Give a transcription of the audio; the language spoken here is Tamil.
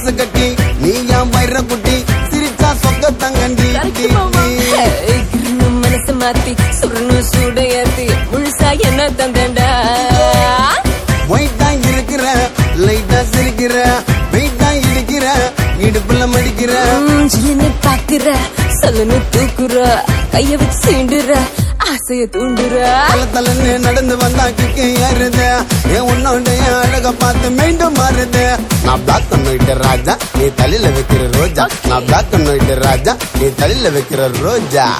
கொலுசு கட்டி நீ என் வயிற குட்டி சிரிச்சா சொக்க தங்கண்டி Hey, கிறுன்னு மனசு மாத்தி சுருன்னு சூடையாத்தி முழுசா என்ன தந்தண்டா ஒயிட்டா இருக்கிற லைட்டா சிரிக்கிற வெயிட்டா இடிக்கிற இடுப்புல மடிக்கிற ஜின்னு பாக்குற சொல்லுன்னு தூக்குற கைய வச்சு சீண்டுற ஆசைய தூண்டுற தல தலன்னு நடந்து வந்தா கிக்கு ஏறுது என் உன்னோடைய அழக பார்த்து மீண்டும் மாறுது நான் பிளாக் பண்ணிட்டு ராஜா நீ தலையில வைக்கிற ரோஜா நான் பிளாக் பண்ணிட்டு ராஜா நீ தலையில வைக்கிற ரோஜா